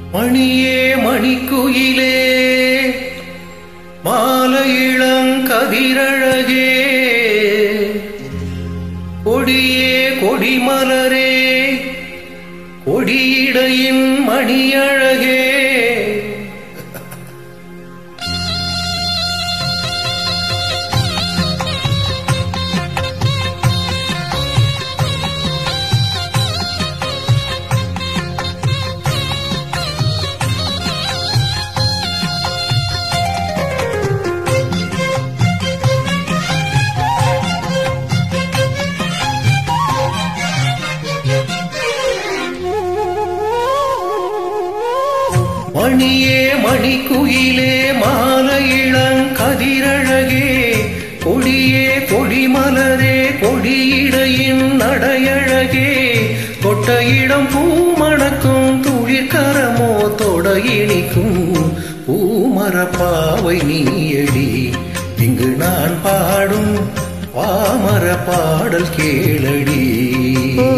மணியே மணிக்குயிலே மாலையிளம் கதிரழகே கொடியே கொடிமலரே கொடியிடையின் மணியழகே மணியே மணிக்குயிலே மாலையிளம் கதிரழகே கொடியே கொடிமலரே கொடியிடையின் நடையழகே கொட்டையிடம் பூமணக்கும் துளிர்கரமோ தொடையினிக்கும் பூமரப்பாவை நீயடி இங்கு நான் பாடும் பாமர பாடல் கேளடி ஓ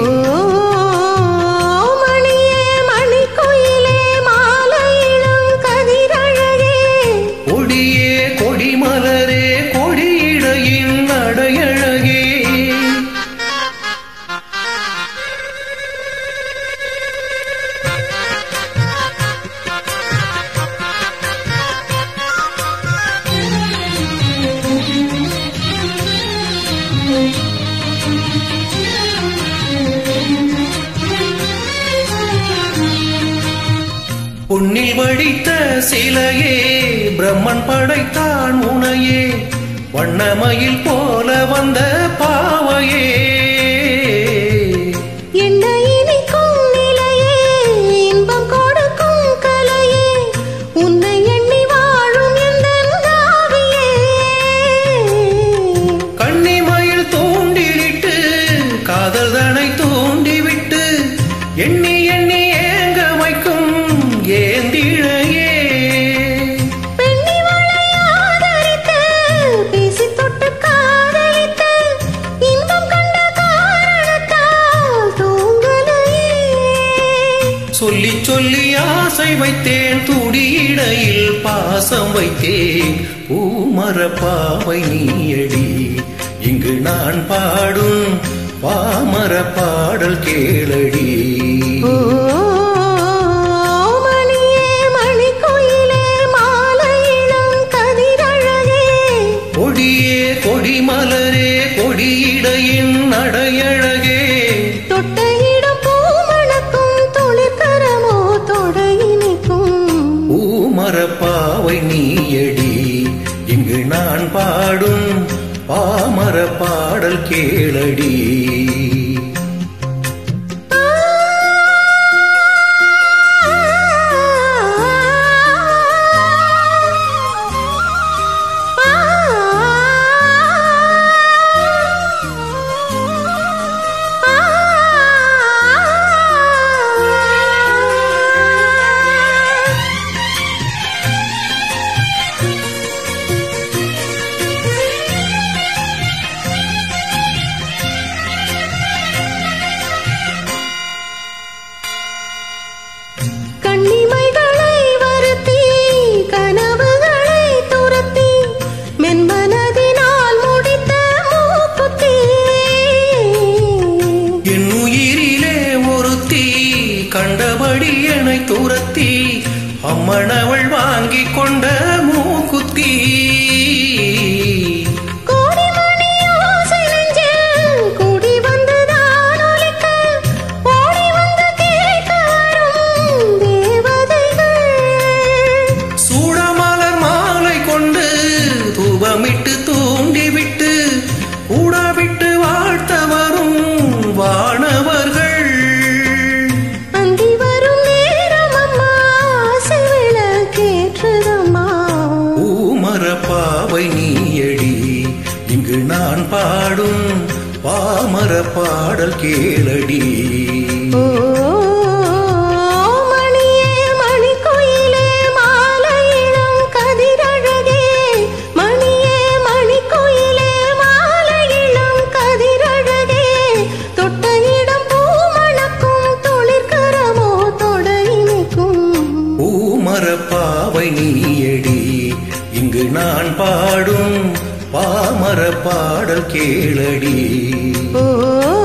மணியே மணிக்குயிலே மாலையிடும் கதிரழகே கொடியே கொடிமலரே கொடியிடையின் நடையழகே பொன்னில் வடித்த சிலையே பிரம்மன் படைத்தான் உனையே வண்ணமயில் போல வந்த பாவையே என்ன இனிக்கும் நிலையே இன்பம் கொடுக்கும் கலையே உன்னை எண்ணி வாழும் எந்தன் நாவியே கன்னிமயில் தூண்டிலிட்டு காதல் தனை தூண்டிவிட்டு எண்ணி எண்ணி ஏங்க வைக்கும் ஏந்திழையே பெண்ணி ஆதரித்து பேசி தொட்டு காதலித்து இன்பம் கண்ட காரணத்தால் தூங்கலையே சொல்லி சொல்லி ஆசை வைத்தேன் துடியிடையில் பாசம் வைத்தேன் பூமர பாவை நீயடி இங்கு நான் பாடும் பாமர பாடல் கேளடி ஓ மணியே மணிக்குயிலே மாலையிளம் கதிரழகே கொடியே கொடிமலரே கொடியிடையின் நடையழகே தொட்ட இடம் பூமணக்கும் துளிர்கரமோ தொடையினிக்கும் பூமர பாவை நீயடி இங்கு நான் பாடும் பாமர பாடல் கேளடி கண்ணிமைகளை வருத்தி கனவுகளை துரத்தி மென்மனதினால் முடித்த மூக்குத்தி என் உயிரிலே ஒருத்தி கண்டபடி என்னை துரத்தி அம்மனவள் வாங்கி கொண்ட மூக்குத்தி கோடி மணி ஓசை நெஞ்சில் கூடி வந்துதான் ஒலிக்க ஓடி வந்து கேட்க வரும் தேவதைகள் சூடமலர் மாலை கொண்டு தூபமிட்டு தூண்டிவிட்டு கூடவிட்டு வாழ்த்த வரும் வானவர்கள் அந்தி வரும் நேரம் அம்மா ஆசை விளக்கேற்றுதம்மா பூமர பாவை நீயடி இங்கு நான் பாடும் பாமர பாடல் கேளடி ஓ மணியே மணிக்குயிலே மாலையிளம் கதிரழகே மணியே மணிக்குயிலே மாலையிளம் கதிரழகே தொட்ட இடம் பூமணக்கும் துளிர்கரமோ தொடையினிக்கும் நீயடி இங்கு நான் பாடும் பாமர பாடல் கேளடி ஓ